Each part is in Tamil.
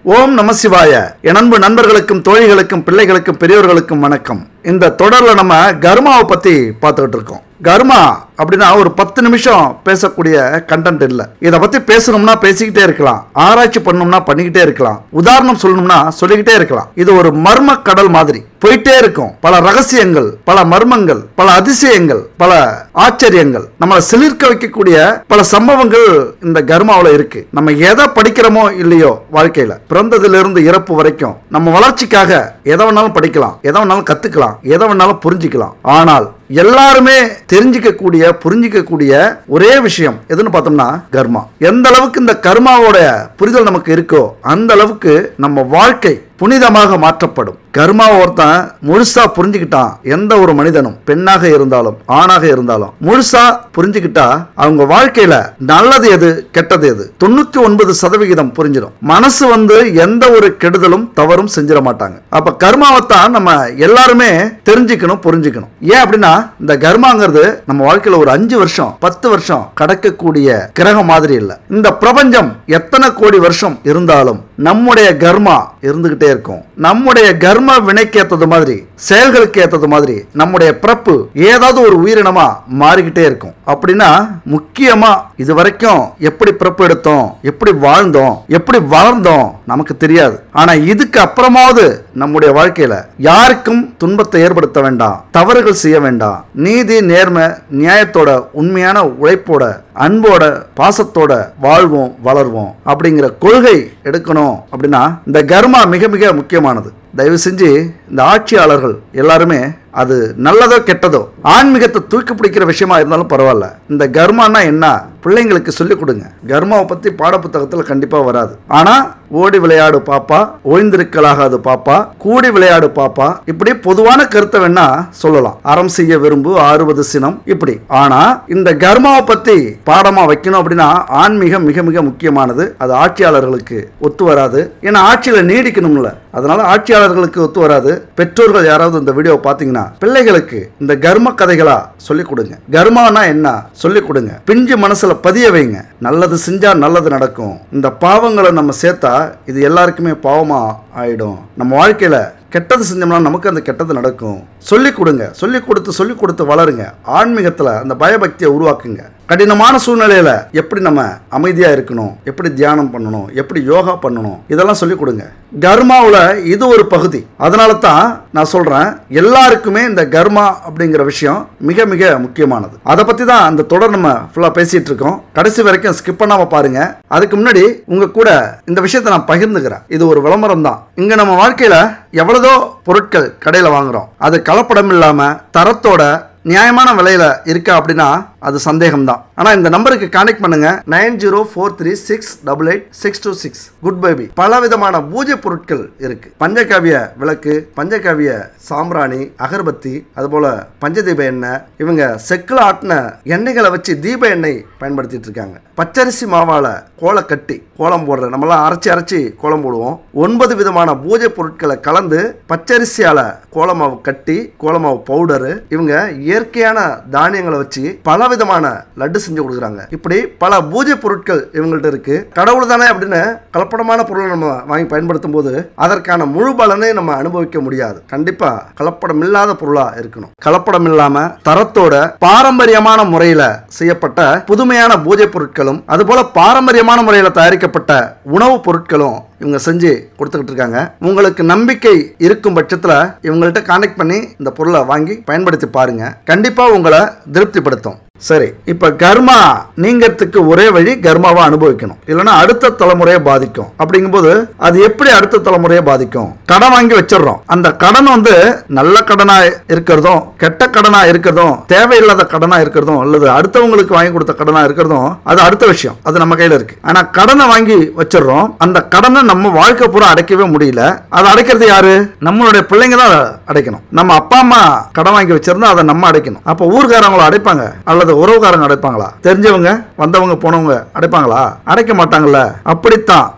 ஓம் நம சிவாய என் அன்பு நண்பர்களுக்கும் தோழிகளுக்கும் பிள்ளைகளுக்கும் பெரியோர்களுக்கும் வணக்கம் இந்த தொடர்ல நம்ம கர்மாவை பத்தி பார்த்துக்கிட்டு இருக்கோம் கர்மா அப்படின்னா ஒரு பத்து நிமிஷம் பேசக்கூடிய கண்டென்ட் இல்லை இதை பத்தி பேசணும்னா பேசிக்கிட்டே இருக்கலாம் ஆராய்ச்சி பண்ணணும்னா பண்ணிக்கிட்டே இருக்கலாம் உதாரணம் சொல்லணும்னா சொல்லிக்கிட்டே இருக்கலாம் இது ஒரு மர்ம கடல் மாதிரி போயிட்டே இருக்கும் பல ரகசியங்கள் பல மர்மங்கள் பல அதிசயங்கள் பல ஆச்சரியங்கள் நம்மளை சிலிர்க்க வைக்கக்கூடிய பல சம்பவங்கள் இந்த கர்மாவில் இருக்கு நம்ம எதை படிக்கிறோமோ இல்லையோ வாழ்க்கையில பிறந்ததிலிருந்து இறப்பு வரைக்கும் நம்ம வளர்ச்சிக்காக எதை வேணாலும் படிக்கலாம் எதை வேணாலும் கத்துக்கலாம் எதை வேணாலும் புரிஞ்சுக்கலாம் ஆனால் எல்லாருமே தெரிஞ்சுக்கக்கூடிய புரிஞ்சிக்கக்கூடிய ஒரே விஷயம் எதுன்னு பார்த்தோம்னா கர்மா எந்த அளவுக்கு இந்த கர்மாவோட புரிதல் நமக்கு இருக்கோ அந்த அளவுக்கு நம்ம வாழ்க்கை புனிதமாக மாற்றப்படும் கர்மாவை ஒருத்தன் முழுசா புரிஞ்சுக்கிட்டான் எந்த ஒரு மனிதனும் பெண்ணாக இருந்தாலும் ஆணாக இருந்தாலும் முழுசா புரிஞ்சுக்கிட்டா அவங்க வாழ்க்கையில நல்லது எது கெட்டது எது தொண்ணூத்தி ஒன்பது சதவிகிதம் புரிஞ்சிடும் மனசு வந்து எந்த ஒரு கெடுதலும் தவறும் செஞ்சிட மாட்டாங்க அப்ப கர்மாவைத்தான் நம்ம எல்லாருமே தெரிஞ்சுக்கணும் புரிஞ்சுக்கணும் ஏன் அப்படின்னா இந்த கர்மாங்கிறது நம்ம வாழ்க்கையில ஒரு அஞ்சு வருஷம் பத்து வருஷம் கடக்கக்கூடிய கிரகம் மாதிரி இல்லை இந்த பிரபஞ்சம் எத்தனை கோடி வருஷம் இருந்தாலும் நம்முடைய கர்மா இருந்துகிட்டே இருக்கும் நம்முடைய கர்ம வினைக்கு ஏத்தது மாதிரி செயல்களுக்கு ஏத்தது மாதிரி நம்முடைய பிறப்பு ஏதாவது ஒரு உயிரினமா மாறிக்கிட்டே இருக்கும் அப்படின்னா முக்கியமா இது வரைக்கும் எப்படி பிறப்பு எடுத்தோம் எப்படி வாழ்ந்தோம் எப்படி வளர்ந்தோம் நமக்கு தெரியாது ஆனா இதுக்கு அப்புறமாவது நம்முடைய வாழ்க்கையில யாருக்கும் துன்பத்தை ஏற்படுத்த வேண்டாம் தவறுகள் செய்ய வேண்டாம் நீதி நேர்மை நியாயத்தோட உண்மையான உழைப்போட அன்போட பாசத்தோட வாழ்வோம் வளர்வோம் அப்படிங்கிற கொள்கை எடுக்கணும் அப்படின்னா இந்த கர்மா மிக மிக முக்கியமானது தயவு செஞ்சு இந்த ஆட்சியாளர்கள் எல்லாருமே அது நல்லதோ கெட்டதோ ஆன்மீகத்தை தூக்கி பிடிக்கிற விஷயமா இருந்தாலும் பரவாயில்ல இந்த கர்மானா என்ன பிள்ளைங்களுக்கு சொல்லிக் கொடுங்க கர்மாவை பத்தி பாடப்புத்தகத்தில் கண்டிப்பா வராது ஆனா ஓடி விளையாடு பாப்பா ஓய்ந்திருக்கலாகாது பாப்பா கூடி விளையாடு பாப்பா இப்படி பொதுவான கருத்தை வேணா சொல்லலாம் அறம் செய்ய விரும்பு ஆறுவது சினம் இப்படி ஆனா இந்த கர்மாவை பத்தி பாடமா வைக்கணும் அப்படின்னா ஆன்மீகம் மிக மிக முக்கியமானது அது ஆட்சியாளர்களுக்கு ஒத்து வராது ஏன்னா ஆட்சியில நீடிக்கணும்ல அதனால ஆட்சியாளர்களுக்கு ஒத்து வராது பெற்றோர்கள் யாராவது இந்த வீடியோ பார்த்தீங்கன்னா பிள்ளைகளுக்கு இந்த கர்ம கதைகளா சொல்லிக் கொடுங்க கர்மானா என்ன சொல்லிக் கொடுங்க பிஞ்சு மனசுல பதிய வைங்க நல்லது செஞ்சா நல்லது நடக்கும் இந்த பாவங்களை நம்ம சேர்த்தா இது எல்லாருக்குமே பாவமா ஆயிடும் நம்ம வாழ்க்கையில கெட்டது செஞ்சோம்னா நமக்கு அந்த கெட்டது நடக்கும் சொல்லிக் கொடுங்க சொல்லிக் கொடுத்து சொல்லிக் கொடுத்து வளருங்க ஆன்மீகத்துல அந்த பயபக்தியை உருவாக்குங்க கடினமான சூழ்நிலையில எப்படி நம்ம அமைதியா இருக்கணும் எப்படி தியானம் பண்ணணும் எப்படி யோகா பண்ணணும் இதெல்லாம் சொல்லிக் கொடுங்க கர்மாவில் இது ஒரு பகுதி அதனால தான் நான் சொல்றேன் எல்லாருக்குமே இந்த கர்மா அப்படிங்கிற விஷயம் மிக மிக முக்கியமானது அதை பத்தி தான் அந்த தொடர் நம்ம ஃபுல்லா பேசிட்டு இருக்கோம் கடைசி வரைக்கும் ஸ்கிப் பண்ணாம பாருங்க அதுக்கு முன்னாடி உங்க கூட இந்த விஷயத்தை நான் பகிர்ந்துக்கிறேன் இது ஒரு விளம்பரம் தான் இங்க நம்ம வாழ்க்கையில எவ்வளதோ பொருட்கள் கடையில் வாங்குறோம் அது கலப்படம் இல்லாம தரத்தோட நியாயமான விலையில இருக்கா அப்படின்னா அது சந்தேகம் தான் ஆனா இந்த நம்பருக்கு கான்டெக்ட் பண்ணுங்க nine zero four three six double eight six two six good baby பல விதமான பூஜை பொருட்கள் இருக்கு பஞ்சகாவிய விளக்கு பஞ்சகாவிய சாம்பிராணி அகர்பத்தி அதுபோல பஞ்சதீப எண்ணெய் இவங்க செக்கில் ஆட்டின எண்ணெய்களை வச்சு தீப எண்ணெய் பயன்படுத்திட்டு இருக்காங்க பச்சரிசி மாவால கோலை கட்டி கோலம் போடுற நம்மளாம் அரைச்சி அரைச்சி கோலம் போடுவோம் ஒன்பது விதமான பூஜை பொருட்களை கலந்து பச்சரிசியால கோலமாவு கட்டி கோலமாவு பவுடரு இவங்க இயற்கையான தானியங்களை வச்சு பல விதமான லட்டு செஞ்சு கொடுக்குறாங்க இப்படி பல பூஜை பொருட்கள் இவங்கள்ட்ட இருக்கு கடவுள் தானே அப்படின்னு கலப்படமான பொருளை நம்ம வாங்கி பயன்படுத்தும் போது அதற்கான முழு பலனை நம்ம அனுபவிக்க முடியாது கண்டிப்பா கலப்படம் இல்லாத பொருளா இருக்கணும் கலப்படம் இல்லாம தரத்தோட பாரம்பரியமான முறையில செய்யப்பட்ட புதுமையான பூஜை பொருட்களும் அதுபோல பாரம்பரியமான முறையில தயாரிக்கப்பட்ட உணவுப் பொருட்களும் இவங்க செஞ்சு கொடுத்துக்கிட்டு இருக்காங்க உங்களுக்கு நம்பிக்கை இருக்கும் பட்சத்தில் இவங்கள்ட்ட கான்டாக்ட் பண்ணி இந்த பொருளை வாங்கி பயன்படுத்தி பாருங்க கண்டிப்பா உங்களை திருப்திப்படுத்தும் சரி இப்ப கர்மா நீங்கிறதுக்கு ஒரே வழி கர்மாவை அனுபவிக்கணும் இல்லைன்னா அடுத்த தலைமுறையை பாதிக்கும் அப்படிங்கும்போது அது எப்படி அடுத்த தலைமுறையை பாதிக்கும் கடன் வாங்கி வச்சிடுறோம் அந்த கடன் வந்து நல்ல கடனா இருக்கிறதும் கெட்ட கடனா இருக்கிறதும் தேவையில்லாத கடனா இருக்கிறதும் அல்லது அடுத்தவங்களுக்கு வாங்கி கொடுத்த கடனா இருக்கிறதும் அது அடுத்த விஷயம் அது நம்ம கையில இருக்கு ஆனா கடனை வாங்கி வச்சிடுறோம் அந்த கடனை நம்ம வாழ்க்கை பூரா அடைக்கவே முடியல அதை அடைக்கிறது யாரு நம்மளுடைய பிள்ளைங்க தான் அதை அடைக்கணும் நம்ம அப்பா அம்மா கடன் வாங்கி வச்சிருந்தா அதை நம்ம அடைக்கணும் அப்ப ஊர்காரங்களை அடைப்பாங்க அல்லது உறவுக்காரங்க அடைப்பாங்களா தெரிஞ்சவங்க வந்தவங்க போனவங்க அடைப்பாங்களா அடைக்க மாட்டாங்கல்ல அப்படித்தான்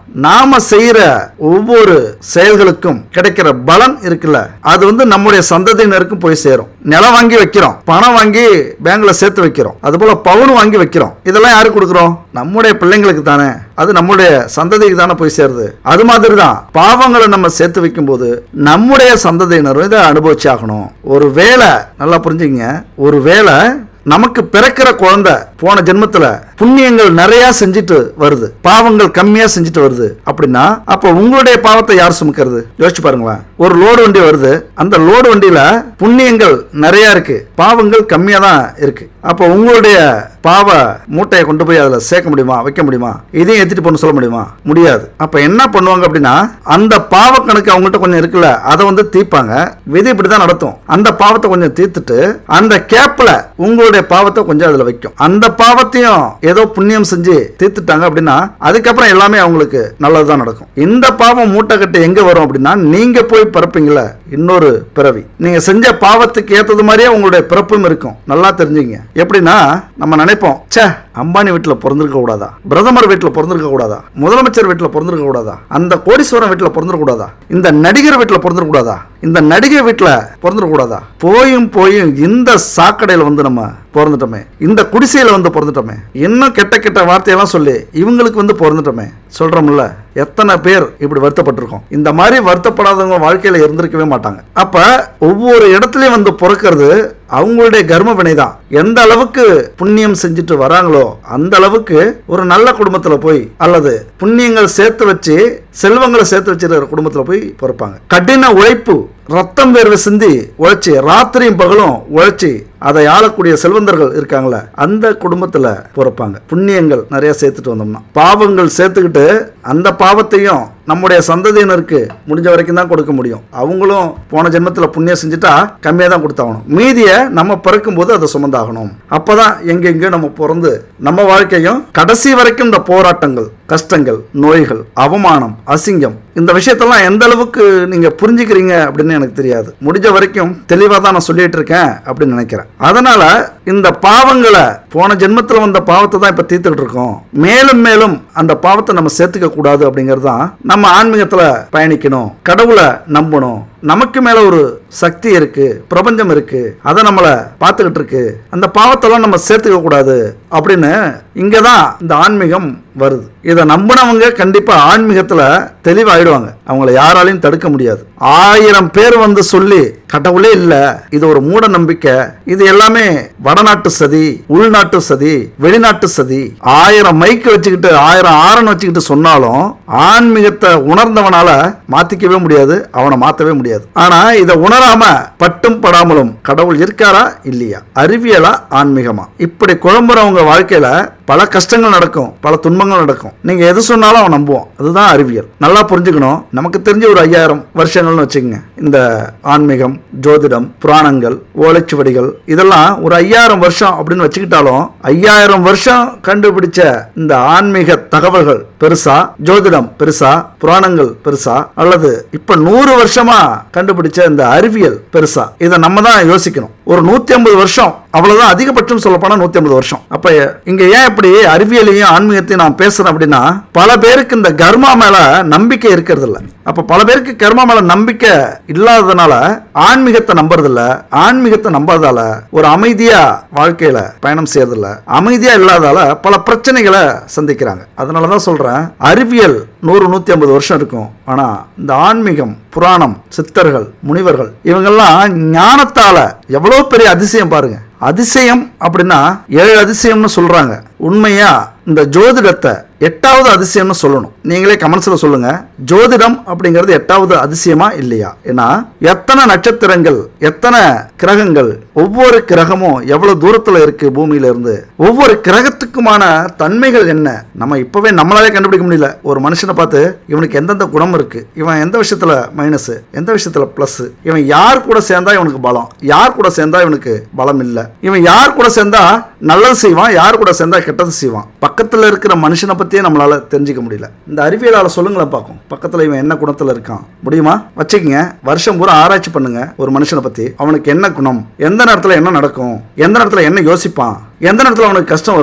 நாம செய்யற ஒவ்வொரு செயல்களுக்கும் கிடைக்கிற பலன் இருக்குல்ல அது வந்து நம்முடைய சந்ததியினருக்கும் போய் சேரும் நிலம் வாங்கி வைக்கிறோம் பணம் வாங்கி பேங்க்ல சேர்த்து வைக்கிறோம் அது போல பவுன் வாங்கி வைக்கிறோம் இதெல்லாம் யாருக்கு கொடுக்குறோம் நம்முடைய பிள்ளைங்களுக்கு தானே அது நம்முடைய சந்ததிக்கு தானே போய் சேருது அது மாதிரி தான் பாவங்களை நம்ம சேர்த்து வைக்கும்போது நம்முடைய சந்ததியினரும் இதை அனுபவிச்சாகணும் ஒரு வேலை நல்லா புரிஞ்சுங்க ஒரு வேலை நமக்கு பிறக்கிற குழந்தை போன ஜென்மத்துல புண்ணியங்கள் நிறைய செஞ்சுட்டு வருது பாவங்கள் கம்மியா செஞ்சுட்டு வருது அப்படின்னா அப்ப உங்களுடைய பாவத்தை யார் சுமக்கிறது யோசிச்சு பாருங்களேன் ஒரு லோடு வண்டி வருது அந்த லோடு வண்டியில புண்ணியங்கள் நிறைய இருக்கு பாவங்கள் கம்மியா தான் இருக்கு அப்ப உங்களுடைய பாவ மூட்டையை கொண்டு போய் அதுல சேர்க்க முடியுமா வைக்க முடியுமா இதையும் ஏத்திட்டு போன்னு சொல்ல முடியுமா முடியாது அப்ப என்ன பண்ணுவாங்க அப்படின்னா அந்த பாவ கணக்கு அவங்ககிட்ட கொஞ்சம் இருக்குல்ல அதை வந்து தீர்ப்பாங்க விதி இப்படிதான் நடத்தும் அந்த பாவத்தை கொஞ்சம் தீர்த்துட்டு அந்த கேப்ல உங்களுடைய பாவத்தை கொஞ்சம் அதுல வைக்கும் அந்த பாவத்தையும் ஏதோ புண்ணியம் செஞ்சு தீர்த்துட்டாங்க அப்படின்னா அதுக்கப்புறம் எல்லாமே அவங்களுக்கு நல்லதுதான் நடக்கும் இந்த பாவம் மூட்டை கட்டு எங்க வரும் அப்படின்னா நீங்க போய் பிறப்பீங்களா இன்னொரு பிறவி நீங்க செஞ்ச பாவத்துக்கு ஏத்தது மாதிரியே உங்களுடைய பிறப்பும் இருக்கும் நல்லா தெரிஞ்சுங்க எப்படின்னா நம்ம நினைப்போம் ச்சே அம்பானி வீட்டுல பிறந்திருக்க கூடாதா பிரதமர் வீட்டுல பிறந்திருக்க கூடாதா முதலமைச்சர் வீட்டுல பிறந்திருக்க கூடாதா அந்த கோடீஸ்வரன் வீட்டுல பிறந்திருக்க கூடாதா இந்த நடிகர் வீட்டுல பிறந்திருக்க கூடாதா இந்த நடிகை வீட்டுல பிறந்திருக்க கூடாதா போயும் போயும் இந்த சாக்கடையில வந்து நம்ம பிறந்துட்டோமே இந்த குடிசையில வந்து பிறந்துட்டோமே இன்னும் கெட்ட கெட்ட வார்த்தையெல்லாம் சொல்லி இவங்களுக்கு வந்து பிறந்துட்டோமே சொல்றோம்ல எத்தனை பேர் இப்படி வருத்தப்பட்டிருக்கோம் இந்த மாதிரி வருத்தப்படாதவங்க வாழ்க்கையில இருந்திருக்கவே மாட்டாங்க அப்ப ஒவ்வொரு இடத்துலயும் வந்து பிறக்கிறது அவங்களுடைய கர்ம வினை தான் எந்த அளவுக்கு புண்ணியம் செஞ்சுட்டு வராங்களோ அந்த அளவுக்கு ஒரு நல்ல குடும்பத்துல போய் அல்லது புண்ணியங்கள் சேர்த்து வச்சு செல்வங்களை சேர்த்து வச்சிருக்கிற குடும்பத்துல போய் பிறப்பாங்க கடின உழைப்பு ரத்தம் வேர்வை சிந்தி உழைச்சி ராத்திரியும் பகலும் உழைச்சி அதை ஆளக்கூடிய செல்வந்தர்கள் இருக்காங்களே அந்த குடும்பத்துல பிறப்பாங்க புண்ணியங்கள் நிறைய சேர்த்துட்டு வந்தோம்னா பாவங்கள் சேர்த்துக்கிட்டு அந்த பாவத்தையும் நம்முடைய சந்ததியினருக்கு முடிஞ்ச வரைக்கும் தான் கொடுக்க முடியும் அவங்களும் போன ஜென்மத்தில் புண்ணியம் செஞ்சுட்டா கம்மியாக தான் கொடுத்தாகணும் மீதியை நம்ம பிறக்கும் போது அதை சுமந்தாகணும் அப்பதான் எங்கெங்கேயோ நம்ம பிறந்து நம்ம வாழ்க்கையும் கடைசி வரைக்கும் இந்த போராட்டங்கள் கஷ்டங்கள் நோய்கள் அவமானம் அசிங்கம் இந்த விஷயத்தெல்லாம் எந்த அளவுக்கு நீங்க புரிஞ்சுக்கிறீங்க அப்படின்னு எனக்கு தெரியாது முடிஞ்ச வரைக்கும் தெளிவாக தான் நான் சொல்லிட்டு இருக்கேன் அப்படின்னு நினைக்கிறேன் அதனால இந்த பாவங்களை போன ஜென்மத்தில் வந்த பாவத்தை தான் இப்ப தீர்த்துக்கிட்டு இருக்கோம் மேலும் மேலும் அந்த பாவத்தை நம்ம சேர்த்துக்க கூடாது அப்படிங்கிறது தான் நம்ம ஆன்மீகத்துல பயணிக்கணும் கடவுளை நம்பணும் நமக்கு மேல ஒரு சக்தி இருக்கு பிரபஞ்சம் இருக்கு அதை நம்மள பார்த்துக்கிட்டு இருக்கு அந்த பாவத்தெல்லாம் நம்ம சேர்த்துக்க கூடாது அப்படின்னு இங்க தான் இந்த ஆன்மீகம் வருது இதை நம்பினவங்க கண்டிப்பா ஆன்மீகத்துல தெளிவாயிடுவாங்க அவங்கள யாராலையும் தடுக்க முடியாது ஆயிரம் பேர் வந்து சொல்லி கடவுளே இல்ல இது ஒரு மூட நம்பிக்கை இது எல்லாமே வடநாட்டு சதி உள்நாட்டு சதி வெளிநாட்டு சதி ஆயிரம் மைக்கு வச்சுக்கிட்டு ஆயிரம் ஆரன் வச்சுக்கிட்டு சொன்னாலும் ஆன்மீகத்தை உணர்ந்தவனால மாத்திக்கவே முடியாது அவனை மாத்தவே முடியாது ஆனா இதை உணராம பட்டும் படாமலும் கடவுள் இருக்காரா இல்லையா அறிவியலா ஆன்மீகமா இப்படி குழம்புறவங்க வாழ்க்கையில பல கஷ்டங்கள் நடக்கும் பல துன்பங்கள் நடக்கும் நீங்க எது சொன்னாலும் அவன் நம்புவான் அதுதான் அறிவியல் நல்லா புரிஞ்சுக்கணும் நமக்கு தெரிஞ்ச ஒரு ஐயாயிரம் வருஷங்கள்னு வச்சுக்கோங்க இந்த ஆன்மீகம் ஜோதிடம் புராணங்கள் ஓலைச்சுவடிகள் இதெல்லாம் ஒரு ஐயாயிரம் வருஷம் அப்படின்னு வச்சுக்கிட்டாலும் ஐயாயிரம் வருஷம் கண்டுபிடிச்ச இந்த ஆன்மீக தகவல்கள் பெருசா ஜோதிடம் பெருசா புராணங்கள் பெருசா அல்லது இப்ப நூறு வருஷமா கண்டுபிடிச்ச இந்த அறிவியல் பெருசா இதை நம்ம தான் யோசிக்கணும் ஒரு நூத்தி ஐம்பது வருஷம் அவ்வளவுதான் அதிகபட்சம் சொல்ல போனா நூத்தி ஐம்பது வருஷம் அப்ப இங்க ஏன் இப்படி அறிவியலையும் ஆன்மீகத்தையும் நான் பேசுறேன் அப்படின்னா பல பேருக்கு இந்த கர்மா மேல நம்பிக்கை இருக்கிறது இல்ல அப்ப பல பேருக்கு கர்மா மேல நம்பிக்கை இல்லாததுனால ஆன்மீகத்தை நம்புறது இல்ல ஆன்மீகத்தை நம்பாததால ஒரு அமைதியா வாழ்க்கையில பயணம் செய்யறதில்ல அமைதியா இல்லாதால பல பிரச்சனைகளை சந்திக்கிறாங்க அதனாலதான் சொல்றேன் அறிவியல் நூறு நூத்தி ஐம்பது வருஷம் இருக்கும் ஆனா இந்த ஆன்மீகம் புராணம் சித்தர்கள் முனிவர்கள் இவங்கெல்லாம் ஞானத்தால எவ்வளவு பெரிய அதிசயம் பாருங்க அதிசயம் அப்படின்னா ஏழு அதிசயம்னு சொல்றாங்க உண்மையா இந்த ஜோதிடத்தை எட்டாவது அதிசயம்னு சொல்லணும் நீங்களே கமெண்ட்ஸ்ல சொல்லுங்க ஜோதிடம் அப்படிங்கிறது எட்டாவது அதிசயமா இல்லையா ஏன்னா எத்தனை நட்சத்திரங்கள் எத்தனை கிரகங்கள் ஒவ்வொரு கிரகமும் எவ்வளவு தூரத்துல இருக்கு பூமியில இருந்து ஒவ்வொரு கிரகத்துக்குமான தன்மைகள் என்ன நம்ம இப்பவே நம்மளாலே கண்டுபிடிக்க முடியல ஒரு மனுஷனை பார்த்து இவனுக்கு எந்தெந்த குணம் இருக்கு இவன் எந்த விஷயத்துல மைனஸ் எந்த விஷயத்துல பிளஸ் இவன் யார் கூட சேர்ந்தா இவனுக்கு பலம் யார் கூட சேர்ந்தா இவனுக்கு பலம் இல்ல இவன் யார் கூட சேர்ந்தா நல்லது செய்வான் யார் கூட சேர்ந்தா கெட்டது செய்வான் பக்கத்துல இருக்கிற மனுஷனை பத்தியே நம்மளால தெரிஞ்சுக்க முடியல இந்த அறிவியலால சொல்லுங்களேன் பார்க்கும் பக்கத்துல இவன் என்ன குணத்துல இருக்கான் முடியுமா வச்சுக்கங்க வருஷம் பூரா ஆராய்ச்சி பண்ணுங்க ஒரு மனுஷனை பத்தி அவனுக்கு என்ன குணம் எந்த நேரத்துல என்ன நடக்கும் எந்த நேரத்துல என்ன யோசிப்பான் எந்த நேரத்துல அவனுக்கு கஷ்டம் வரும்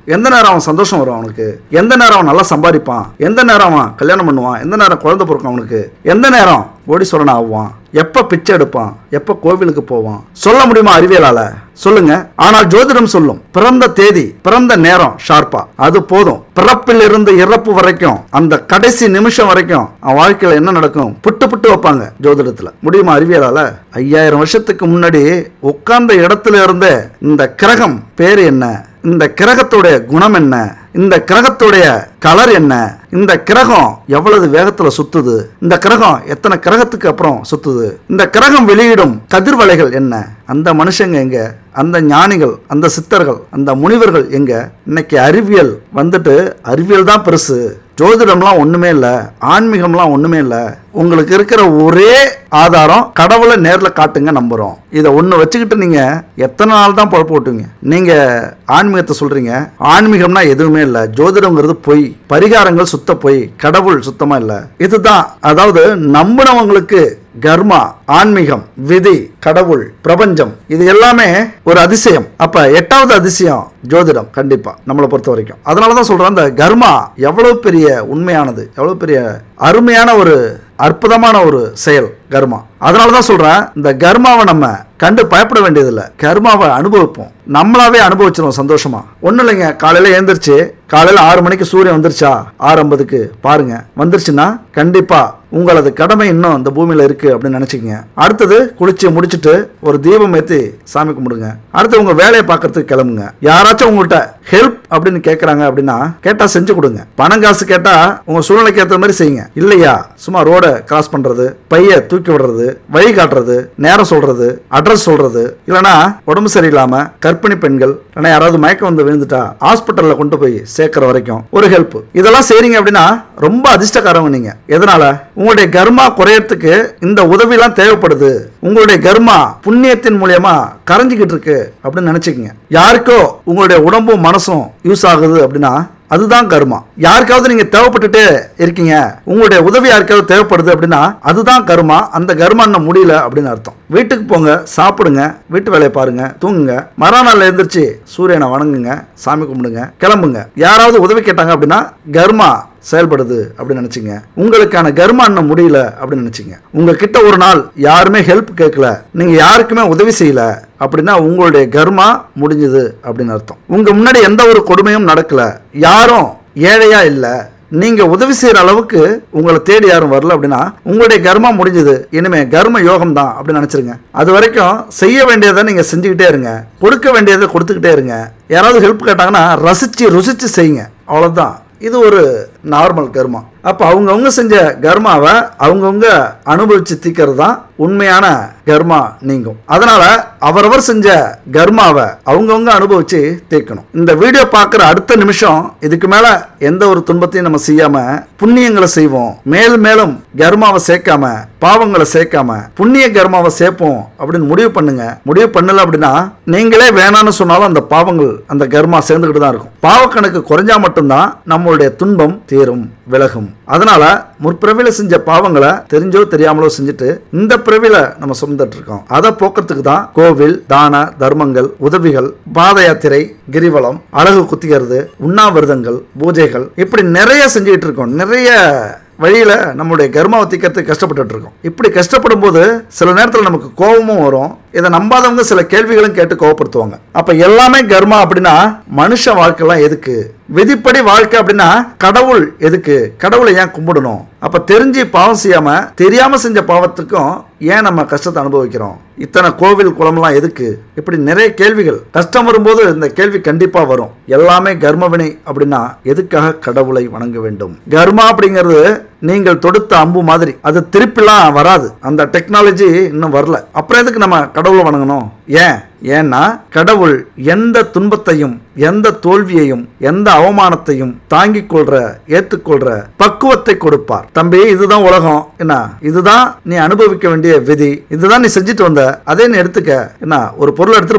எந்த நேரம் அவன் சந்தோஷம் வரும் அவனுக்கு எந்த நேரம் அவன் நல்லா சம்பாதிப்பான் எந்த நேரம் அவன் கல்யாணம் பண்ணுவான் எந்த நேரம் குழந்தை பிறக்கும் அவனுக்கு எந்த நேரம் கோடீஸ்வரன் ஆகுவான் எப்ப பிச்சை எடுப்பான் எப்ப கோவிலுக்கு போவான் சொல்ல முடியுமா அறிவியலால சொல்லுங்க ஆனால் ஜோதிடம் சொல்லும் பிறந்த தேதி பிறந்த நேரம் ஷார்ப்பா அது போதும் பிறப்பில் இருந்து இறப்பு வரைக்கும் அந்த கடைசி நிமிஷம் வரைக்கும் அவன் வாழ்க்கையில என்ன நடக்கும் புட்டு புட்டு வைப்பாங்க ஜோதிடத்துல முடியுமா அறிவியலால ஐயாயிரம் வருஷத்துக்கு முன்னாடி உட்கார்ந்த இடத்துல இருந்தே இந்த கிரகம் பேரு என்ன இந்த கிரகத்துடைய குணம் என்ன இந்த கிரகத்துடைய கலர் என்ன இந்த கிரகம் எவ்வளவு வேகத்துல சுத்துது இந்த கிரகம் எத்தனை கிரகத்துக்கு அப்புறம் சுத்துது இந்த கிரகம் வெளியிடும் கதிர்வலைகள் என்ன அந்த மனுஷங்க எங்க அந்த ஞானிகள் அந்த சித்தர்கள் அந்த முனிவர்கள் எங்க இன்னைக்கு அறிவியல் வந்துட்டு அறிவியல் தான் பெருசு ஜோதிடம்லாம் ஒண்ணுமே இல்லை ஆன்மீகம்லாம் ஒண்ணுமே இல்லை உங்களுக்கு இருக்கிற ஒரே ஆதாரம் கடவுளை நேர்ல காட்டுங்க நம்புறோம் இதை ஒன்று வச்சுக்கிட்டு நீங்க எத்தனை நாள் தான் பொழப்பு ஓட்டுவீங்க நீங்க ஆன்மீகத்தை சொல்றீங்க ஆன்மீகம்னா எதுவுமே இல்லை ஜோதிடம்ங்கிறது பொய் பரிகாரங்கள் சுத்த பொய் கடவுள் சுத்தமா இல்லை இதுதான் அதாவது நம்பினவங்களுக்கு கர்மா ஆன்மீகம் விதி கடவுள் பிரபஞ்சம் இது எல்லாமே ஒரு அதிசயம் அப்ப எட்டாவது அதிசயம் ஜோதிடம் கண்டிப்பா நம்மளை பொறுத்த வரைக்கும் அதனால தான் சொல்றேன் அந்த கர்மா எவ்வளவு பெரிய உண்மையானது எவ்வளவு பெரிய அருமையான ஒரு அற்புதமான ஒரு செயல் கர்மா அதனால தான் சொல்றேன் இந்த கர்மாவை நம்ம கண்டு பயப்பட வேண்டியதில்லை கர்மாவை அனுபவிப்போம் நம்மளாவே அனுபவிச்சிருவோம் சந்தோஷமா ஒன்றும் இல்லைங்க காலையில எழுந்திரிச்சு காலையில ஆறு மணிக்கு சூரியன் வந்துருச்சா ஆறு ஐம்பதுக்கு பாருங்க வந்துருச்சுன்னா கண்டிப்பா உங்களது கடமை இன்னும் இந்த பூமியில இருக்கு அப்படின்னு நினைச்சுக்கங்க அடுத்தது குளிச்சு முடிச்சிட்டு ஒரு தீபம் ஏத்தி சாமி கும்பிடுங்க அடுத்து உங்க வேலையை பார்க்கறதுக்கு கிளம்புங்க யாராச்சும் உங்கள்கிட்ட ஹெல்ப் அப்படின்னு கேட்கறாங்க அப்படின்னா கேட்டா செஞ்சு கொடுங்க பணம் காசு கேட்டா உங்க சூழ்நிலைக்கு ஏற்ற மாதிரி செய்யுங்க இல்லையா சும்மா ரோட கிராஸ் பண்றது பைய தூக்கி விடுறது வழி காட்டுறது நேரம் சொல்றது அட்ரஸ் சொல்றது இல்லனா உடம்பு சரியில்லாம கர்ப்பிணி பெண்கள் இல்லைன்னா யாராவது மயக்கம் வந்து விழுந்துட்டா ஹாஸ்பிட்டல்ல கொண்டு போய் சேர்க்கிற வரைக்கும் ஒரு ஹெல்ப் இதெல்லாம் செய்றீங்க அப்படின்னா ரொம்ப அதிர்ஷ்டக்காரவங்க நீங்க எதனால உங்களுடைய கர்மா குறையறதுக்கு இந்த உதவிலாம் தேவைப்படுது உங்களுடைய கர்மா புண்ணியத்தின் மூலியமா கரைஞ்சிக்கிட்டு இருக்கு அப்படின்னு நினைச்சுக்கங்க யாருக்கோ உங்களுடைய உடம்பும் மனசும் யூஸ் ஆகுது அப்படின்னா அதுதான் கர்மா யாருக்காவது நீங்க தேவைப்பட்டுட்டே இருக்கீங்க உங்களுடைய உதவி யாருக்காவது தேவைப்படுது அப்படின்னா அதுதான் கர்மா அந்த கர்மா இன்னும் முடியல அப்படின்னு அர்த்தம் வீட்டுக்கு போங்க சாப்பிடுங்க வீட்டு வேலையை பாருங்க தூங்குங்க மறுநாள் எழுந்திரிச்சு சூரியனை வணங்குங்க சாமி கும்பிடுங்க கிளம்புங்க யாராவது உதவி கேட்டாங்க அப்படின்னா கர்மா செயல்படுது அப்படின்னு நினைச்சீங்க உங்களுக்கான கர்மா இன்னும் முடியல அப்படின்னு நினைச்சீங்க உங்ககிட்ட ஒரு நாள் யாருமே ஹெல்ப் கேட்கல நீங்க யாருக்குமே உதவி செய்யல அப்படின்னா உங்களுடைய கர்மா முடிஞ்சது அப்படின்னு அர்த்தம் உங்க முன்னாடி எந்த ஒரு கொடுமையும் நடக்கல யாரும் ஏழையா இல்ல நீங்க உதவி செய்யற அளவுக்கு உங்களை தேடி யாரும் வரல அப்படின்னா உங்களுடைய கர்மா முடிஞ்சது இனிமே கர்ம யோகம் தான் அப்படின்னு நினைச்சிருங்க அது வரைக்கும் செய்ய வேண்டியதை நீங்க செஞ்சுக்கிட்டே இருங்க கொடுக்க வேண்டியதை கொடுத்துக்கிட்டே இருங்க யாராவது ஹெல்ப் கேட்டாங்கன்னா ரசிச்சு ருசிச்சு செய்யுங்க அவ்வளவுதான் இது ஒரு நார்மல் கர்மா அப்போ அவங்கவுங்க செஞ்ச கர்மாவை அவங்கவுங்க அனுபவிச்சு தீக்கிறது தான் உண்மையான கர்மா நீங்கும் அதனால அவரவர் செஞ்ச கர்மாவை அவங்கவுங்க அனுபவிச்சு தீர்க்கணும் இந்த வீடியோ பார்க்குற அடுத்த நிமிஷம் இதுக்கு மேல எந்த ஒரு துன்பத்தையும் நம்ம செய்யாம புண்ணியங்களை செய்வோம் மேல் மேலும் கர்மாவை சேர்க்காம பாவங்களை சேர்க்காம புண்ணிய கர்மாவை சேர்ப்போம் அப்படின்னு முடிவு பண்ணுங்க முடிவு பண்ணல அப்படின்னா நீங்களே வேணாம்னு சொன்னாலும் அந்த பாவங்கள் அந்த கர்மா சேர்ந்துக்கிட்டு தான் இருக்கும் பாவக்கணக்கு குறைஞ்சா மட்டும்தான் நம்மளுடைய துன்பம் தீரும் விலகும் அதனால முற்பிறவில செஞ்ச பாவங்களை தெரிஞ்சோ தெரியாமலோ செஞ்சுட்டு இந்த பிறவில நம்ம சுமந்துட்டு இருக்கோம் அதை போக்குறதுக்கு தான் கோவில் தான தர்மங்கள் உதவிகள் பாத யாத்திரை கிரிவலம் அழகு குத்திக்கிறது உண்ணாவிரதங்கள் பூஜைகள் இப்படி நிறைய செஞ்சுக்கிட்டு இருக்கோம் நிறைய வழியில நம்மளுடைய கர்மாவை தீக்கிறதுக்கு கஷ்டப்பட்டுட்டு இருக்கோம் இப்படி கஷ்டப்படும் போது சில நேரத்தில் நமக்கு கோபமும் வரும் இதை நம்பாதவங்க சில கேள்விகளும் கேட்டு கோவப்படுத்துவாங்க அப்ப எல்லாமே கர்மா அப்படின்னா மனுஷ வாழ்க்கைலாம் எதுக்கு விதிப்படி வாழ்க்கை அப்படின்னா கடவுள் எதுக்கு கடவுளை ஏன் கும்பிடணும் அப்ப தெரிஞ்சு பாவம் செய்யாம தெரியாம செஞ்ச பாவத்துக்கும் ஏன் நம்ம கஷ்டத்தை அனுபவிக்கிறோம் இத்தனை கோவில் குளம்லாம் எதுக்கு இப்படி நிறைய கேள்விகள் கஷ்டம் வரும்போது இந்த கேள்வி கண்டிப்பா வரும் எல்லாமே கர்மவினை அப்படின்னா எதுக்காக கடவுளை வணங்க வேண்டும் கர்மா அப்படிங்கிறது நீங்கள் தொடுத்த அம்பு மாதிரி அது திருப்பிலாம் வராது அந்த டெக்னாலஜி இன்னும் வரல அப்புறம் எதுக்கு நம்ம கடவுளை வணங்கணும் ஏன் ஏன்னா கடவுள் எந்த துன்பத்தையும் எந்த தோல்வியையும் எந்த அவமானத்தையும் தாங்கிக் கொள்ற ஏத்துக்கொள்ற பக்குவத்தை கொடுப்பார் தம்பி இதுதான் உலகம் என்ன இதுதான் நீ அனுபவிக்க வேண்டிய விதி இதுதான் நீ செஞ்சுட்டு வந்த அதே நீ எடுத்துக்க என்ன ஒரு பொருள் எடுத்துட்டு போறோம்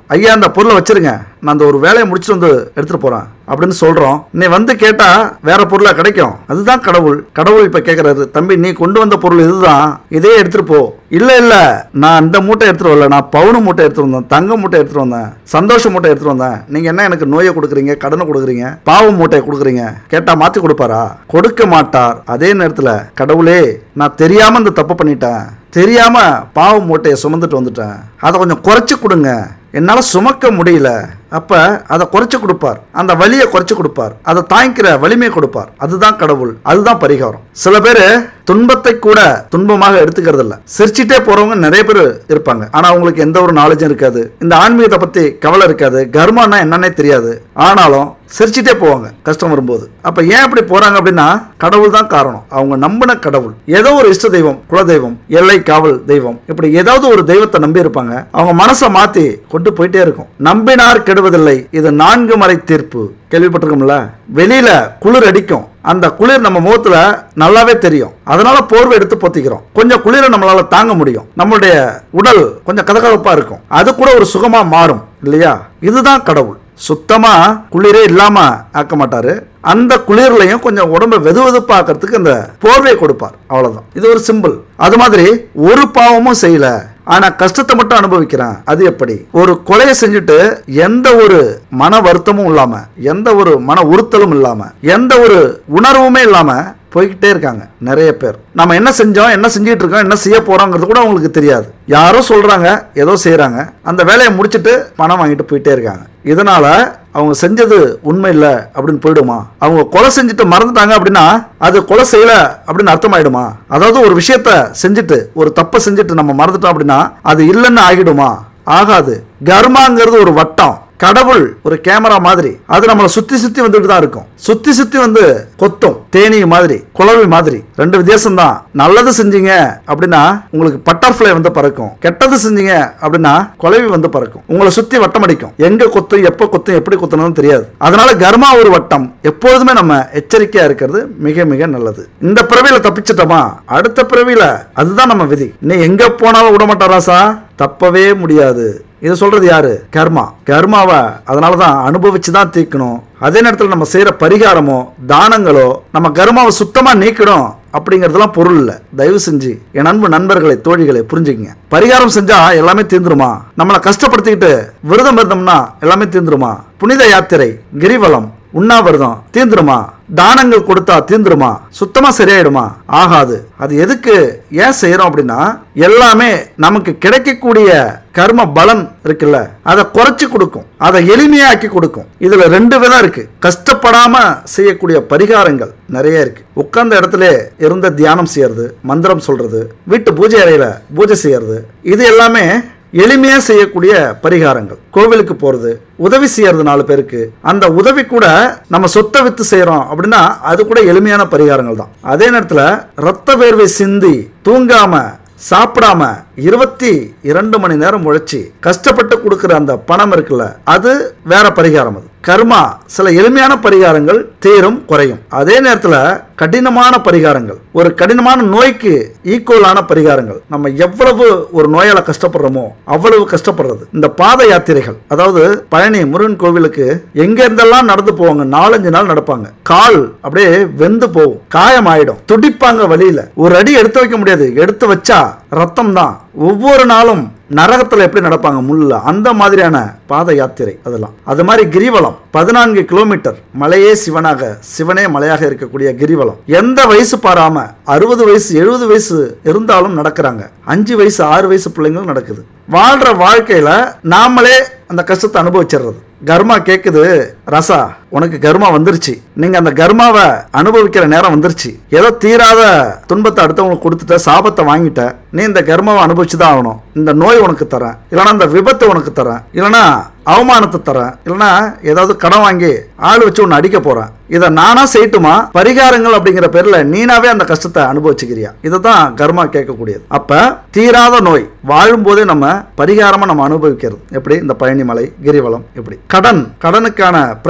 ஐயா அந்த பொருளை வச்சிருங்க நான் அந்த ஒரு வேலையை முடிச்சுட்டு வந்து எடுத்துட்டு போறேன் அப்படின்னு சொல்றோம் நீ வந்து கேட்டா வேற பொருளா கிடைக்கும் அதுதான் கடவுள் கடவுள் இப்ப கேக்குறாரு தம்பி நீ கொண்டு வந்த பொருள் இதுதான் இதே எடுத்துட்டு போ இல்ல இல்ல நான் அந்த மூட்டை எடுத்துட்டு வரல நான் பவுனு மூட்டை எடுத்துட்டு வந்தேன் தங்க மூட்டை எடுத்துட்டு வந்தேன் சந்தோஷ மூட்டை எடுத்துட்டு வந்தேன் நீங்க என்ன எனக்கு நோயை கொடுக்குறீங்க கடனை கொடுக்குறீங்க பாவம் மூட்டையை கொடுக்குறீங்க கேட்டா மாத்தி கொடுப்பாரா கொடுக்க மாட்டார் அதே நேரத்துல கடவுளே நான் தெரியாம இந்த தப்பு பண்ணிட்டேன் தெரியாம பாவம் மூட்டையை சுமந்துட்டு வந்துட்டேன் அதை கொஞ்சம் குறைச்சு கொடுங்க என்னால் சுமக்க முடியல அப்ப அதை குறைச்சு கொடுப்பார் அந்த வலியை குறைச்சு கொடுப்பார் அதை தாங்கிக்கிற வலிமையை கொடுப்பார் அதுதான் கடவுள் அதுதான் பரிகாரம் சில பேர் துன்பத்தை கூட துன்பமாக எடுத்துக்கிறது இல்ல சிரிச்சிட்டே போறவங்க நிறைய பேர் இருப்பாங்க ஆனா அவங்களுக்கு எந்த ஒரு நாலேஜும் இருக்காது இந்த ஆன்மீகத்தை பத்தி கவலை இருக்காது கர்மானா என்னன்னே தெரியாது ஆனாலும் சிரிச்சிட்டே போவாங்க கஷ்டம் வரும்போது அப்ப ஏன் அப்படி போறாங்க அப்படின்னா கடவுள் தான் காரணம் அவங்க நம்பின கடவுள் ஏதோ ஒரு இஷ்ட தெய்வம் குலதெய்வம் எல்லை காவல் தெய்வம் இப்படி ஏதாவது ஒரு தெய்வத்தை நம்பி இருப்பாங்க அவங்க மனசை மாத்தி கொண்டு போயிட்டே இருக்கும் நம்பினார் கெடுவதில்லை இது நான்கு மறை தீர்ப்பு கேள்விப்பட்டிருக்கோம்ல வெளியில குளிர் அடிக்கும் அந்த குளிர் நம்ம முகத்துல நல்லாவே தெரியும் அதனால போர்வை எடுத்து பொத்திக்கிறோம் கொஞ்சம் குளிரை நம்மளால தாங்க முடியும் நம்மளுடைய உடல் கொஞ்சம் கதகதப்பா இருக்கும் அது கூட ஒரு சுகமா மாறும் இல்லையா இதுதான் கடவுள் சுத்தமா குளிரே இல்லாம ஆக்க மாட்டாரு அந்த குளிர்லையும் கொஞ்சம் உடம்ப வெது வெதுப்பாக்கிறதுக்கு அந்த போர்வையை கொடுப்பார் அவ்வளவுதான் இது ஒரு சிம்பிள் அது மாதிரி ஒரு பாவமும் செய்யல ஆனா கஷ்டத்தை மட்டும் அனுபவிக்கிறேன் அது எப்படி ஒரு கொலையை செஞ்சுட்டு எந்த ஒரு மன வருத்தமும் இல்லாம எந்த ஒரு மன உறுத்தலும் இல்லாம எந்த ஒரு உணர்வுமே இல்லாம போய்கிட்டே இருக்காங்க நிறைய பேர் நம்ம என்ன செஞ்சோம் என்ன செஞ்சுட்டு இருக்கோம் என்ன செய்ய போறோங்கிறது கூட அவங்களுக்கு தெரியாது யாரோ சொல்றாங்க ஏதோ செய்றாங்க அந்த வேலையை முடிச்சிட்டு பணம் வாங்கிட்டு போயிட்டே இருக்காங்க இதனால அவங்க செஞ்சது உண்மை இல்லை அப்படின்னு போயிடுமா அவங்க கொலை செஞ்சுட்டு மறந்துட்டாங்க அப்படின்னா அது கொலை செய்யல அப்படின்னு அர்த்தமாயிடுமா அதாவது ஒரு விஷயத்த செஞ்சுட்டு ஒரு தப்பை செஞ்சுட்டு நம்ம மறந்துட்டோம் அப்படின்னா அது இல்லைன்னு ஆகிடுமா ஆகாது கர்மாங்கிறது ஒரு வட்டம் கடவுள் ஒரு கேமரா மாதிரி அது நம்மளை சுத்தி சுத்தி வந்துட்டு தான் இருக்கும் சுத்தி சுத்தி வந்து கொத்தும் தேனி மாதிரி குளவி மாதிரி ரெண்டு வித்தியாசம் தான் நல்லது செஞ்சீங்க அப்படின்னா உங்களுக்கு பட்டர்ஃப்ளை வந்து பறக்கும் கெட்டது செஞ்சீங்க அப்படின்னா குளவி வந்து பறக்கும் உங்களை சுத்தி வட்டம் அடிக்கும் எங்க கொத்தும் எப்ப கொத்தும் எப்படி கொத்தணும்னு தெரியாது அதனால கர்மா ஒரு வட்டம் எப்பொழுதுமே நம்ம எச்சரிக்கையா இருக்கிறது மிக மிக நல்லது இந்த பிறவியில தப்பிச்சிட்டோமா அடுத்த பிறவியில அதுதான் நம்ம விதி நீ எங்க போனாலும் விட மாட்டாராசா தப்பவே முடியாது இதை சொல்றது யாரு கர்மா கர்மாவை அதனால தான் அனுபவிச்சு தான் தீர்க்கணும் அதே நேரத்தில் நம்ம செய்யற பரிகாரமோ தானங்களோ நம்ம கர்மாவை சுத்தமா நீக்கணும் அப்படிங்கிறதுலாம் பொருள் இல்லை தயவு செஞ்சு என் அன்பு நண்பர்களை தோழிகளை புரிஞ்சுக்கங்க பரிகாரம் செஞ்சா எல்லாமே தீர்ந்துருமா நம்மளை கஷ்டப்படுத்திக்கிட்டு விரதம் இருந்தோம்னா எல்லாமே தீர்ந்துருமா புனித யாத்திரை கிரிவலம் உண்ணாவிரதம் தீந்துருமா தானங்கள் கொடுத்தா தீந்துருமா சுத்தமா சரியாயிடுமா ஆகாது அது எதுக்கு ஏன் செய்யறோம் அப்படின்னா எல்லாமே நமக்கு கிடைக்கக்கூடிய கர்ம பலன் இருக்குல்ல அதை குறைச்சு கொடுக்கும் அதை எளிமையாக்கி கொடுக்கும் இதுல ரெண்டு விதம் இருக்கு கஷ்டப்படாம செய்யக்கூடிய பரிகாரங்கள் நிறைய இருக்கு உட்கார்ந்த இடத்துல இருந்த தியானம் செய்யறது மந்திரம் சொல்றது வீட்டு பூஜை அறையில பூஜை செய்யறது இது எல்லாமே எளிமையா செய்யக்கூடிய பரிகாரங்கள் கோவிலுக்கு போறது உதவி செய்யறது நாலு பேருக்கு அந்த உதவி கூட நம்ம சொத்தை வித்து செய்யறோம் அப்படின்னா அது கூட எளிமையான பரிகாரங்கள் தான் அதே நேரத்துல ரத்த வேர்வை சிந்தி தூங்காம சாப்பிடாம இருபத்தி இரண்டு மணி நேரம் உழைச்சி கஷ்டப்பட்டு கொடுக்குற அந்த பணம் இருக்குல்ல அது வேற பரிகாரம் அது கர்மா சில எளிமையான பரிகாரங்கள் தீரும் குறையும் அதே நேரத்தில் கடினமான பரிகாரங்கள் ஒரு கடினமான நோய்க்கு ஈக்குவலான பரிகாரங்கள் நம்ம எவ்வளவு ஒரு நோயால கஷ்டப்படுறோமோ அவ்வளவு கஷ்டப்படுறது இந்த பாத யாத்திரைகள் அதாவது பழனி முருகன் கோவிலுக்கு எங்க இருந்தெல்லாம் நடந்து போவாங்க நாலஞ்சு நாள் நடப்பாங்க கால் அப்படியே வெந்து போகும் காயம் ஆயிடும் துடிப்பாங்க வழியில ஒரு அடி எடுத்து வைக்க முடியாது எடுத்து வச்சா ரத்தம் தான் ஒவ்வொரு நாளும் நரகத்துல எப்படி நடப்பாங்க முள்ள அந்த மாதிரியான பாத யாத்திரை அதெல்லாம் அது மாதிரி கிரிவலம் பதினான்கு கிலோமீட்டர் மலையே சிவனாக சிவனே மலையாக இருக்கக்கூடிய கிரிவலம் எந்த வயசு பாராம அறுபது வயசு எழுபது வயசு இருந்தாலும் நடக்கிறாங்க அஞ்சு வயசு ஆறு வயசு பிள்ளைங்களும் நடக்குது வாழ்ற வாழ்க்கையில நாமளே அந்த கஷ்டத்தை அனுபவிச்சிடுறது கர்மா கேக்குது ரசா உனக்கு கர்மா வந்துருச்சு நீங்க அந்த கர்மாவை அனுபவிக்கிற நேரம் வந்துருச்சு ஏதோ தீராத துன்பத்தை அடுத்தவங்களுக்கு கொடுத்துட்ட சாபத்தை வாங்கிட்ட நீ இந்த கர்மாவை அனுபவிச்சு தான் ஆகணும் இந்த நோய் உனக்கு தரேன் இல்லைன்னா இந்த விபத்து உனக்கு தரேன் இல்லைன்னா அவமானத்தை தரேன் இல்லைன்னா ஏதாவது கடன் வாங்கி ஆள் வச்சு உன்னை அடிக்க போறேன் இதை நானா செய்யட்டுமா பரிகாரங்கள் அப்படிங்கிற பேர்ல நீனாவே அந்த கஷ்டத்தை அனுபவிச்சுக்கிறியா இதை தான் கர்மா கேட்கக்கூடியது அப்ப தீராத நோய் வாழும்போதே நம்ம பரிகாரமா நம்ம அனுபவிக்கிறது எப்படி இந்த பழனிமலை கிரிவலம் இப்படி கடன் கடனுக்கான பிரச்சனை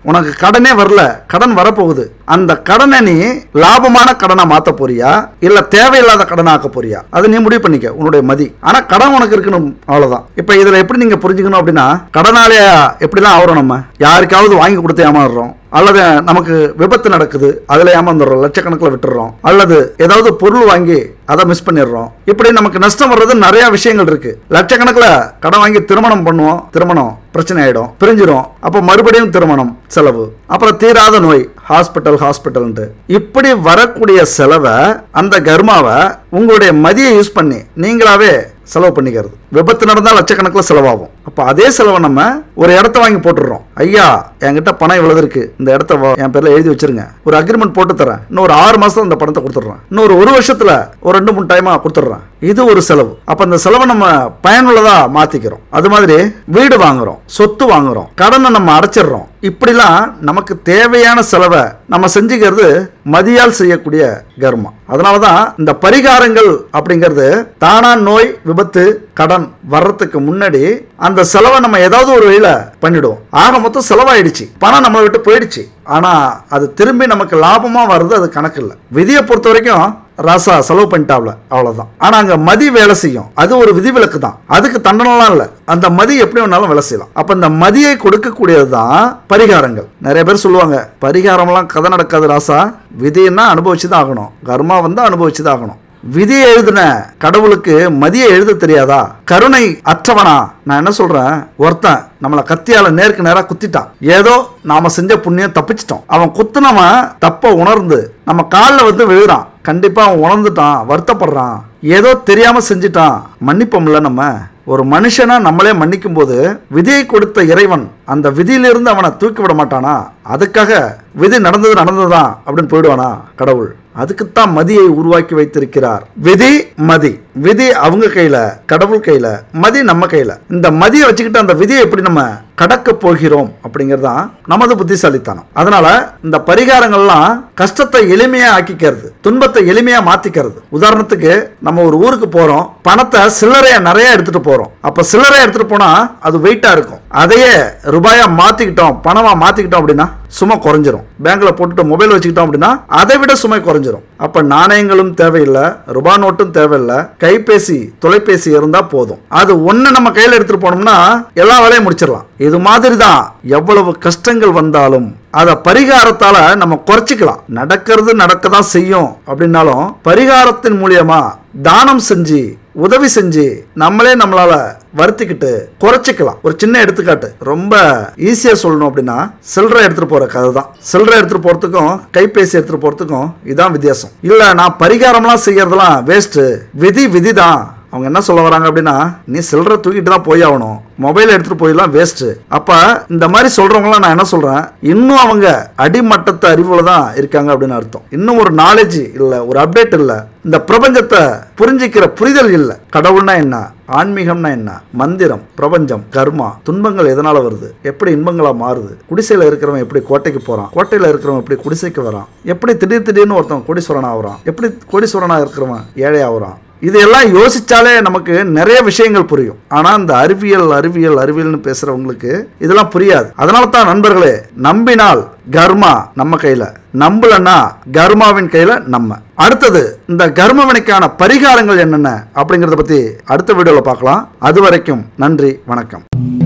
உனக்கு கடனே வரல கடன் வரப்போகுது அந்த கடனை நீ லாபமான கடனா மாத்த போறியா இல்ல தேவையில்லாத கடனா ஆக்க போறியா அது நீ முடிவு பண்ணிக்க உன்னுடைய மதி ஆனா கடன் உனக்கு இருக்கணும் அவ்வளவுதான் இப்ப இதுல எப்படி நீங்க புரிஞ்சுக்கணும் அப்படின்னா கடனாலே எப்படிலாம் ஆகுறோம் நம்ம யாருக்காவது வாங்கி கொடுத்து ஏமாறுறோம் அல்லது நமக்கு விபத்து நடக்குது அதுல ஏமாந்துடுறோம் லட்சக்கணக்கில் விட்டுறோம் அல்லது ஏதாவது பொருள் வாங்கி அதை மிஸ் பண்ணிடுறோம் இப்படி நமக்கு நஷ்டம் வர்றது நிறைய விஷயங்கள் இருக்கு லட்சக்கணக்கில் கடன் வாங்கி திருமணம் பண்ணுவோம் திருமணம் பிரச்சனை ஆயிடும் பிரிஞ்சிரும் அப்போ மறுபடியும் திருமணம் செலவு அப்புறம் தீராத நோய் ஹாஸ்பிட்டல் ஹாஸ்பிட்டல்ன்ட்டு இப்படி வரக்கூடிய செலவை அந்த கர்மாவை உங்களுடைய மதியை யூஸ் பண்ணி நீங்களாவே செலவு பண்ணிக்கிறது விபத்து நடந்தால் லட்சக்கணக்கில் செலவாகும் அப்போ அதே செலவை நம்ம ஒரு இடத்த வாங்கி போட்டுடுறோம் ஐயா என்கிட்ட பணம் இவ்வளவு இருக்கு இந்த இடத்த வா- என் பேர்ல எழுதி வச்சிருங்க ஒரு அக்ரிமெண்ட் போட்டு தரேன் இன்னும் ஒரு ஆறு மாசம் இந்த பணத்தை கொடுத்துட்றேன் இன்னும் ஒரு ஒரு வருஷத்துல ஒரு ரெண்டு மூணு டைமா கொடுத்துட்றேன் இது ஒரு செலவு அப்ப அந்த செலவை நம்ம பயனுள்ளதா மாத்திக்கிறோம் அது மாதிரி வீடு வாங்குறோம் சொத்து வாங்குறோம் கடனை நம்ம அடைச்சிடுறோம் இப்படிலாம் நமக்கு தேவையான செலவை நம்ம செஞ்சுக்கிறது மதியால் செய்யக்கூடிய கர்மம் அதனாலதான் இந்த பரிகாரங்கள் அப்படிங்கிறது தானா நோய் விபத்து கடன் வர்றதுக்கு முன்னாடி அந்த செலவை நம்ம ஏதாவது ஒரு வழியில பண்ணிடுவோம் ஆக மொத்தம் செலவாயிடுச்சு பணம் நம்மளை விட்டு போயிடுச்சு ஆனா அது திரும்பி நமக்கு லாபமா வர்றது அது கணக்கு இல்லை விதியை பொறுத்த வரைக்கும் ராசா செலவு பண்ணிட்டாப்ல அவ்வளவுதான் ஆனா அங்க மதி வேலை செய்யும் அது ஒரு விதிவிலக்கு தான் அதுக்கு தண்டனைலாம் இல்ல அந்த மதி எப்படி வேணாலும் வேலை செய்யலாம் அப்ப இந்த மதியை கொடுக்கக்கூடியது தான் பரிகாரங்கள் நிறைய பேர் சொல்லுவாங்க பரிகாரம்லாம் கதை நடக்காது ராசா விதின்னா அனுபவிச்சு தான் ஆகணும் கர்மா வந்து அனுபவிச்சு தான் ஆகணும் விதியை எழுதின கடவுளுக்கு மதியை எழுத தெரியாதா கருணை அற்றவனா நான் என்ன சொல்றேன் ஒருத்தன் நம்மளை கத்தியால நேருக்கு நேரா குத்திட்டான் ஏதோ நாம செஞ்ச புண்ணியம் தப்பிச்சிட்டோம் அவன் குத்துனவன் தப்ப உணர்ந்து நம்ம காலில் வந்து விழுறான் கண்டிப்பா அவன் உணர்ந்துட்டான் வருத்தப்படுறான் ஏதோ தெரியாம செஞ்சிட்டான் மன்னிப்போம்ல நம்ம ஒரு மனுஷனா நம்மளே மன்னிக்கும் போது விதியை கொடுத்த இறைவன் அந்த விதியிலிருந்து அவனை தூக்கி விட மாட்டானா அதுக்காக விதி நடந்தது நடந்ததுதான் அப்படின்னு போயிடுவானா கடவுள் அதுக்குத்தான் மதியை உருவாக்கி வைத்திருக்கிறார் விதி மதி விதி அவங்க கையில கடவுள் கையில மதி நம்ம கையில இந்த மதியை வச்சுக்கிட்டு அந்த விதியை எப்படி நம்ம கடக்க போகிறோம் அப்படிங்கறதுதான் நமது புத்திசாலித்தனம் அதனால இந்த பரிகாரங்கள்லாம் கஷ்டத்தை எளிமையா ஆக்கிக்கிறது துன்பத்தை எளிமையா மாத்திக்கிறது உதாரணத்துக்கு நம்ம ஒரு ஊருக்கு போறோம் பணத்தை சில்லறையா நிறைய எடுத்துட்டு போறோம் அப்ப சில்லறையா எடுத்துட்டு போனா அது வெயிட்டா இருக்கும் அதையே ரூபாயா மாத்திக்கிட்டோம் பணமா மாத்திக்கிட்டோம் அப்படின்னா சுமை குறைஞ்சிரும் பேங்க்ல போட்டுட்டு மொபைல் வச்சுக்கிட்டோம் அப்படின்னா அதை விட சுமை குறைஞ்சிரும் அப்ப நாணயங்களும் தேவையில்லை ரூபா நோட்டும் தேவையில்லை கைபேசி தொலைபேசி இருந்தா போதும் அது ஒண்ணு நம்ம கையில எடுத்துட்டு போனோம்னா எல்லா வேலையும் முடிச்சிடலாம் இது மாதிரி தான் எவ்வளவு கஷ்டங்கள் வந்தாலும் அதை பரிகாரத்தால நம்ம குறைச்சிக்கலாம் நடக்கிறது நடக்க தான் செய்யும் அப்படின்னாலும் பரிகாரத்தின் மூலியமா தானம் செஞ்சு உதவி செஞ்சு நம்மளே நம்மளால வருத்திக்கிட்டு குறைச்சிக்கலாம் ஒரு சின்ன எடுத்துக்காட்டு ரொம்ப ஈஸியா சொல்லணும் அப்படின்னா சில்லறை எடுத்துட்டு போற கதை தான் சில்லறை எடுத்துட்டு போறதுக்கும் கைபேசி எடுத்துட்டு போறதுக்கும் இதான் வித்தியாசம் இல்ல நான் பரிகாரம்லாம் செய்யறதெல்லாம் வேஸ்ட் விதி விதி தான் அவங்க என்ன சொல்ல வராங்க அப்படின்னா நீ சில்லறை தூக்கிட்டு தான் போய் ஆகணும் மொபைல் எடுத்துட்டு போயெல்லாம் வேஸ்ட் அப்ப இந்த மாதிரி சொல்றவங்களாம் நான் என்ன சொல்றேன் இன்னும் அவங்க அடிமட்டத்து அறிவுல தான் இருக்காங்க அப்படின்னு அர்த்தம் இன்னும் ஒரு நாலேஜ் இல்ல ஒரு அப்டேட் இல்ல இந்த பிரபஞ்சத்தை புரிஞ்சிக்கிற புரிதல் இல்ல கடவுள்னா என்ன ஆன்மீகம்னா என்ன மந்திரம் பிரபஞ்சம் கர்மா துன்பங்கள் எதனால வருது எப்படி இன்பங்களா மாறுது குடிசையில இருக்கிறவன் எப்படி கோட்டைக்கு போறான் கோட்டையில இருக்கிறவன் எப்படி குடிசைக்கு வரான் எப்படி திடீர் திடீர்னு ஒருத்தன் கோடீஸ்வரன் ஆகுறான் எப்படி கோடீஸ்வரனா இருக்கிறவன் ஏழை ஆகுறான் இதெல்லாம் யோசிச்சாலே நமக்கு நிறைய விஷயங்கள் புரியும் ஆனா இந்த அறிவியல் அறிவியல் அறிவியல்னு பேசுறவங்களுக்கு இதெல்லாம் புரியாது அதனால தான் நண்பர்களே நம்பினால் கர்மா நம்ம கையில நம்பலன்னா கர்மாவின் கையில நம்ம அடுத்தது இந்த கர்மவினைக்கான பரிகாரங்கள் என்னென்ன அப்படிங்கறத பத்தி அடுத்த வீடியோல பார்க்கலாம் அது வரைக்கும் நன்றி வணக்கம்